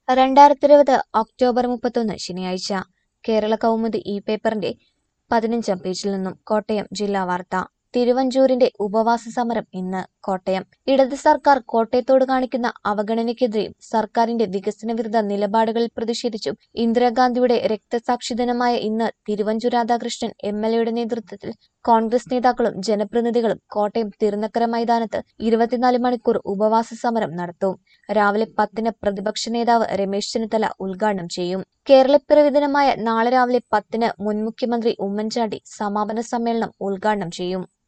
രണ്ടായിരത്തി ഇരുപത് ഒക്ടോബർ മുപ്പത്തൊന്ന് ശനിയാഴ്ച കേരള കൗമുദി ഈ പേപ്പറിന്റെ പതിനഞ്ചാം പേജിൽ നിന്നും കോട്ടയം ജില്ലാ വാർത്ത തിരുവഞ്ചൂരിന്റെ ഉപവാസ സമരം ഇന്ന് കോട്ടയം ഇടത് സർക്കാർ കോട്ടയത്തോട് കാണിക്കുന്ന അവഗണനയ്ക്കെതിരെയും സർക്കാരിന്റെ വികസന വിരുദ്ധ നിലപാടുകളിൽ പ്രതിഷേധിച്ചും ഇന്ദിരാഗാന്ധിയുടെ രക്തസാക്ഷി ദിനമായ ഇന്ന് തിരുവഞ്ചൂർ രാധാകൃഷ്ണൻ എം എൽ എയുടെ നേതൃത്വത്തിൽ കോൺഗ്രസ് നേതാക്കളും ജനപ്രതിനിധികളും കോട്ടയം തിരുനക്കര മൈതാനത്ത് ഇരുപത്തിനാല് മണിക്കൂർ ഉപവാസ സമരം നടത്തും രാവിലെ പത്തിന് പ്രതിപക്ഷ നേതാവ് രമേശ് ചെന്നിത്തല ഉദ്ഘാടനം ചെയ്യും കേരളപ്പിറവി ദിനമായ നാളെ രാവിലെ പത്തിന് മുൻ മുഖ്യമന്ത്രി ഉമ്മൻചാണ്ടി സമാപന സമ്മേളനം ഉദ്ഘാടനം ചെയ്യും